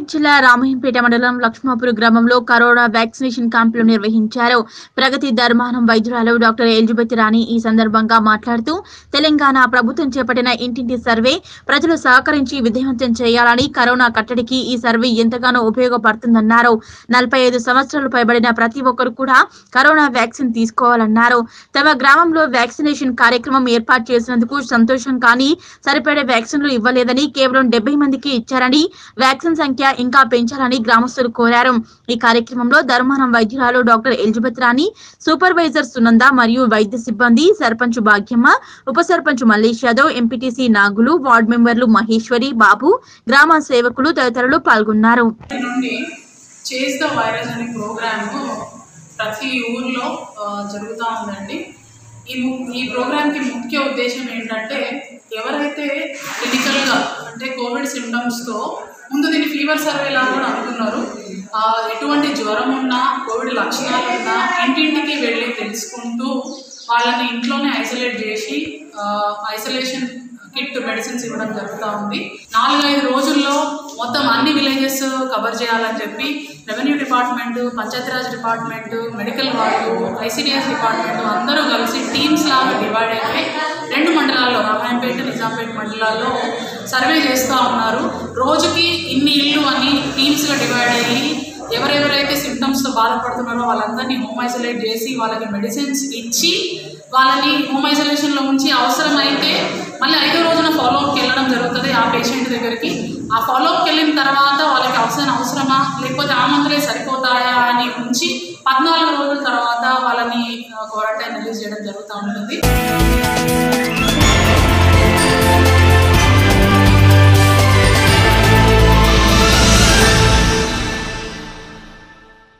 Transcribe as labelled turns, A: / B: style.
A: జిల్లా రామయ్యంపేట మండలం లక్ష్మాపురం గ్రామంలో కరోనా వ్యాక్సినేషన్ క్యాంపులు నిర్వహించారు ప్రగతి ధర్మానం వైద్యురాలు డాక్టర్ ఎలిజబెత్ రాణి ఈ సందర్భంగా మాట్లాడుతూ తెలంగాణ ప్రభుత్వం చేపట్టిన ఇంటింటి సర్వే ప్రజలు సహకరించి విజయవంతం చేయాలని కరోనా కట్టడికి ఈ సర్వే ఎంతగానో ఉపయోగపడుతుందన్నారు నలభై ఐదు సంవత్సరాలు పైబడిన ప్రతి ఒక్కరు కూడా కరోనా వ్యాక్సిన్ తీసుకోవాలన్నారు తమ గ్రామంలో వ్యాక్సినేషన్ కార్యక్రమం ఏర్పాటు చేసినందుకు సంతోషం కానీ సరిపడే వ్యాక్సిన్లు ఇవ్వలేదని కేవలం డెబ్బై మందికి ఇచ్చారని వ్యాక్సిన్ సంఖ్య ఇంకా పెంచాలని గ్రామస్తులు కోరారు ఈ కార్యక్రమంలో ధర్మానం వైద్యురాలు డాక్టర్ ఎలిజబెత్ రాణి సూపర్వైజర్ సునంద మరియు వైద్య సిబ్బంది సర్పంచ్ భాగ్యమ్మ ఉప సర్పంచ్ మల్లేష్ యాదవ్ ఎంపీటీసీ నాగులు వార్డు మెంబర్లు మహేశ్వరి బాబు గ్రామ సేవకులు తదితరులు పాల్గొన్నారు
B: నుండి చేజ్ ద వైరస్ అనే ప్రోగ్రాము ప్రతి ఊర్లో ఆ, జరుగుతూ ఉందండి ఈ ము- ఈ ప్రోగ్రామ్కి ముఖ్య ఉద్దేశం ఏంటంటే ఎవరైతే క్లినికల్గా అంటే కోవిడ్ సిమ్టమ్స్తో ముందు దీన్ని ఫీవర్ సర్వే లాగా కూడా అనుకున్నారు ఆ, ఎటువంటి జ్వరం ఉన్నా కోవిడ్ లక్షణాలు ఉన్నా ఇంటింటికి వెళ్ళి తెలుసుకుంటూ వాళ్ళని ఇంట్లోనే ఐసోలేట్ చేసి ఐసోలేషన్ కిట్ మెడిసిన్స్ ఇవ్వడం జరుగుతూ ఉంది నాలుగైదు రోజుల్లో మొత్తం అన్ని విలేజెస్ కవర్ చేయాలని చెప్పి revenue department Panchayati Raj department medical వాళ్ళు ఐసీడీఎస్ డిపార్ట్మెంట్ అందరూ కలిసి టీమ్స్ లాగా డివైడ్ అయిపోయి రెండు మండలాల్లో రామాయంపేట నిజాంపేట మండలాల్లో సర్వే చేస్తూ ఉన్నారు రోజుకి ఇన్ని ఇల్లు అని టీమ్స్గా డివైడ్ అయ్యి ఎవరెవరైతే సిమ్టమ్స్తో బాధపడుతున్నారో వాళ్ళందరినీ హోమ్ ఐసోలేట్ చేసి వాళ్ళకి మెడిసిన్స్ ఇచ్చి వాళ్ళని హోమ్ ఐసోలేషన్లో ఉంచి అవసరమైతే మళ్ళీ ఐదో రోజున ఫాలోఅప్కి వెళ్ళడం జరుగుతుంది ఆ పేషెంట్ దగ్గరికి ఆ ఫాలోఅప్కి వెళ్ళిన తర్వాత వాళ్ళకి అవసరం అవసరమా లేకపోతే ఆ మందులే సరిపోతాయా అని ఉంచి పద్నాలుగు రోజుల తర్వాత వాళ్ళని క్వారంటైన్ రిలీజ్ చేయడం జరుగుతూ ఉంటుంది